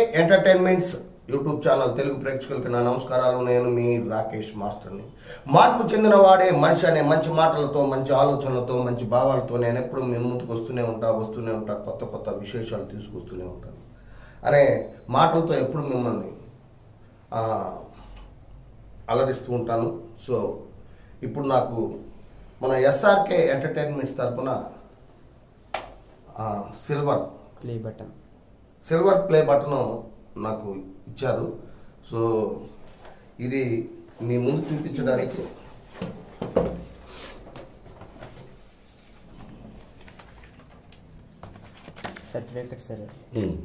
Entertainments YouTube channel Telugu ప్రేక్షకులకి నా నమస్కారాలు నేను మీ రాకేష్ మాస్టర్ని మార్పు చెందిన వాడే మనిషి అనే మంచి మాటలతో మంచి ఆలోచనలతో మంచి భావాలతో నేను ఎప్పుడు మీ ముందుకు వస్తూనే ఉంటా వస్తూనే ఉంటా కొత్త కొత్త విశేషాలు తీసుకొస్తూనే ఉంటాను అనే మాటలతో ఎప్పుడు మిమ్మల్ని ఆ, అలరిస్తూ ఉంటాను సో ఇప్పుడు నాకు మన ఎస్ఆర్కే ఎంటర్టైన్మెంట్స్ తరపున ఆ, silver play button silver play button నాకు ఇచ్చారు సో ఇది మీ ముందు చూపించడానికి సర్టిఫికెట్ సార్ ఉమ్.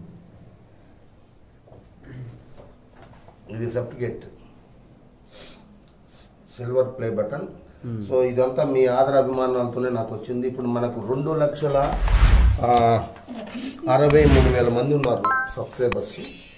ఇది certificate silver play button Hmm. So ఇదంతా మీ ఆదర అభిమానాలతోనే నాకు వచ్చింది ఇప్పుడు మనకు రెండు లక్షల ఆ, అరవై మూడు వేల మంది ఉన్నారు సబ్స్క్రైబర్స్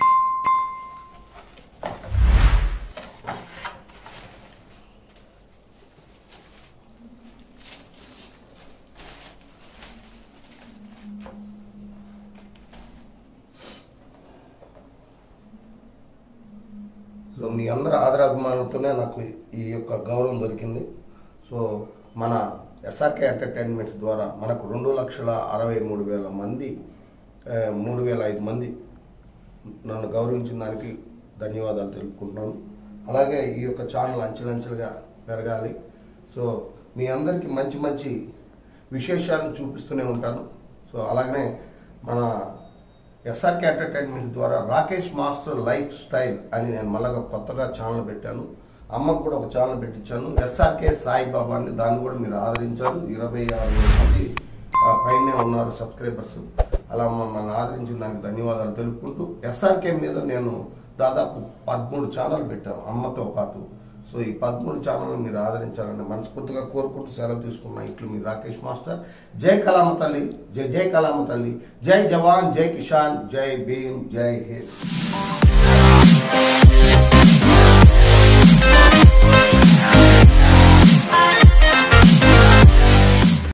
సో మీ అందరి ఆదర అభిమానులతోనే నాకు ఈ యొక్క గౌరవం దొరికింది సో మన ఎస్ఆర్కే ఎంటర్టైన్మెంట్స్ ద్వారా మనకు రెండు లక్షల అరవై మూడు వేల మంది ఆ, మూడు వేల ఐదు మంది నన్ను గౌరవించిన దానికి ధన్యవాదాలు తెలుపుకుంటున్నాను అలాగే ఈ యొక్క ఛానల్ అంచెలంచెలుగా పెరగాలి సో మీ అందరికీ మంచి మంచి విశేషాలను చూపిస్తూనే ఉంటాను సో అలాగనే మన ఎస్ఆర్కే ఎంటర్టైన్మెంట్ ద్వారా రాకేష్ మాస్టర్ లైఫ్ స్టైల్ అని నేను మళ్ళా కొత్తగా ఛానల్ పెట్టాను అమ్మకు కూడా ఒక ఛానల్ పెట్టించాను ఎస్ఆర్కే సాయిబాబా అని దాన్ని కూడా మీరు ఆదరించారు ఇరవై ఆరు వేల మంది ఆ, పైనే ఉన్నారు సబ్స్క్రైబర్స్ అలా మమ్మల్ని ఆదరించిన దానికి ధన్యవాదాలు తెలుపుకుంటూ ఎస్ఆర్కే మీద నేను దాదాపు పదమూడు ఛానల్ పెట్టాను అమ్మతో పాటు సో ఈ పదమూడు ఛానల్ మీరు ఆదరించాలని మనస్ఫూర్తిగా కోరుకుంటూ సెలవు తీసుకున్న ఇట్లు మీ రాకేష్ మాస్టర్ జై కలామ తల్లి జై జై కలామ తల్లి జై జవాన్ జై కిషాన్ జై భీమ్ జై హింద్